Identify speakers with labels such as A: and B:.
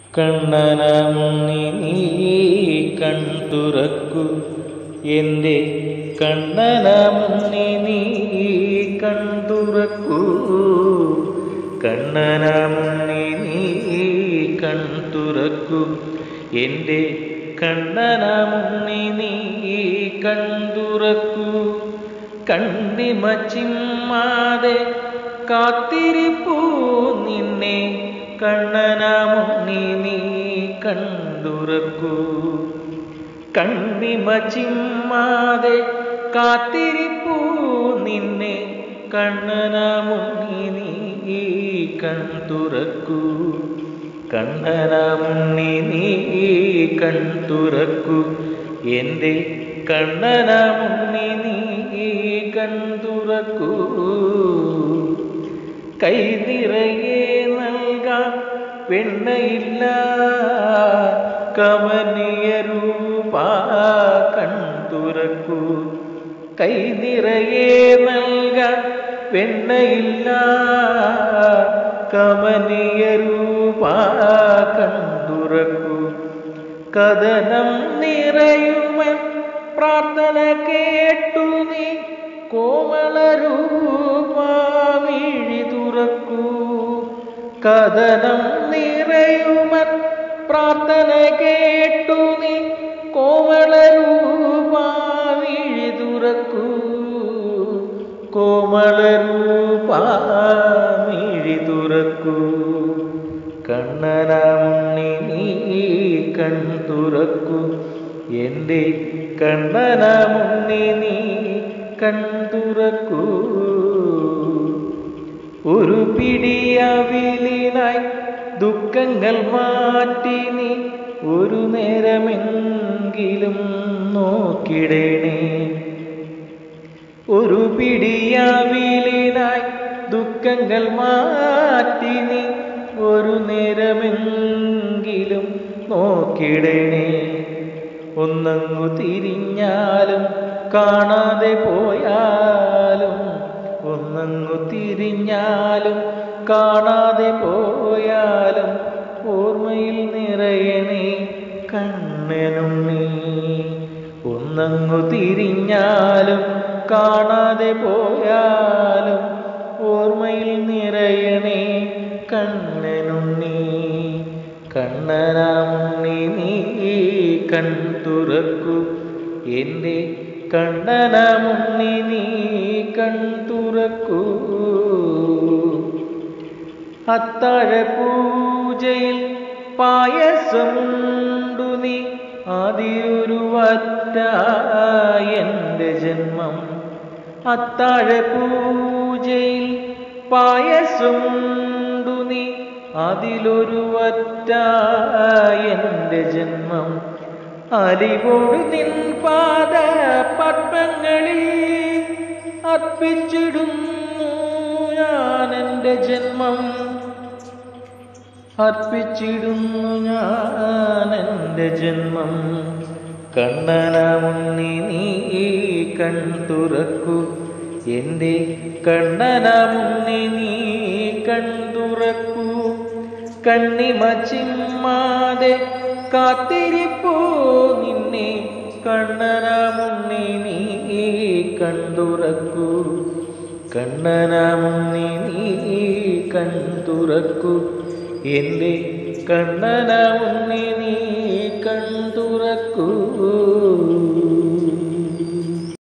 A: കണ്ണനമുണ്ണി നീ കൺതുറക്കു എൻ്റെ കണ്ണനമുണ്ണി നീ കൺതുറക്കൂ കണ്ണനമുണ്ണി നീ കൺതുറക്കു എൻ്റെ കണ്ണനമുണ്ണി നീ കൺതുറക്കൂ കണ്ണിമ ചിമ്മാതെ കാത്തിരിപ്പൂ നിന്നെ കണ്ണനമുണ്ണി നീ കണ്ടുറക്കൂ കണ്ണിമ ചിമ്മാതെ കാത്തിരിപ്പൂ നിന്നെ കണ്ണനമുണ്ണി നീ കൺതുറക്കൂ കണ്ണനമുണ്ണി നീ കൺതുറക്കൂ എൻ്റെ കണ്ണനമുണ്ണി നീ കൺതുറക്കൂ കൈ നിറയെ നൽകാം വെണ്ണയില്ല കമനീയ രൂപ കൺതുറക്കൂ കൈ നിറയെ നൽകാൻ വെണ്ണയില്ല കമനീയ രൂപ കണ്ടുറക്കൂ കഥനം നിറയുമൻ പ്രാർത്ഥന കേട്ടു നീ കോമളരൂപാമിഴി തുറക്കൂ കഥനം നിറയുമൻ പ്രാർത്ഥന കേട്ടു നീ കോമളരൂപാമിഴി തുറക്കൂ കോമളരൂപാമിഴി തുറക്കൂ കണ്ണനാമുണ്ണി നീ കൺ തുറക്കൂ എൻ്റെ കണ്ണനാമുണ്ണി നീ കൺ തുറക്കൂ ഒരു പിടിയവിലിനായി ദുഃഖങ്ങൾ മാറ്റി നീ ഒരു നേരമെങ്കിലും നോക്കിടണേ ഒരു പിടിയാവിലിനായി ദുഃഖങ്ങൾ മാറ്റി നീ ഒരു നേരമെങ്കിലും നോക്കിടണേ ഒന്നങ്ങു തിരിഞ്ഞാലും കാണാതെ പോയാലും ഒന്നങ്ങു തിരിഞ്ഞാലും കാണാതെ പോയാലും ഓർമ്മയിൽ നിറയണേ കണ്ണനും നീ ഒന്നങ്ങു തിരിഞ്ഞാലും കാണാതെ പോയാലും ഓർമ്മയിൽ നിറയണേ കണ്ണനുണ്ണി കണ്ണനാമുണ്ണി നീ കൺ തുറക്കൂ എൻ്റെ കണ്ണനാമുണ്ണി നീ കൺ തുറക്കൂ അത്താഴ പൂജയിൽ പായസമുണ്ടു നീ അതിലൊരു വറ്റ എൻ്റെ ജന്മം അത്താഴ പൂജയിൽ പായസമുണ്ടു നീ അതിലൊരു വറ്റ എൻ്റെ ജന്മം അലിവോട് നിൻ പാദ പത്മങ്ങളിൽ അർപ്പിച്ചിടുന്നു ഞാൻ എൻ്റെ ജന്മം അർപ്പിച്ചിടുന്നു ഞാൻ എൻ്റെ ജന്മം കണ്ണനമുണ്ണി നീ കൺ തുറക്കൂ എൻ്റെ കണ്ണനമുണ്ണി നീ കൺ തുറക്കൂ കണ്ണിമ ചിമ്മാതെ കാത്തിരിപ്പോ നിന്നെ കണ്ണനമുണ്ണി നീ കണ്ടുറക്കൂ കണ്ണനമുണ്ണി നീ കണ്ടുറക്കൂ എൻ്റെ കണ്ണനമുണ്ണി നീ കണ്ടുറക്കൂ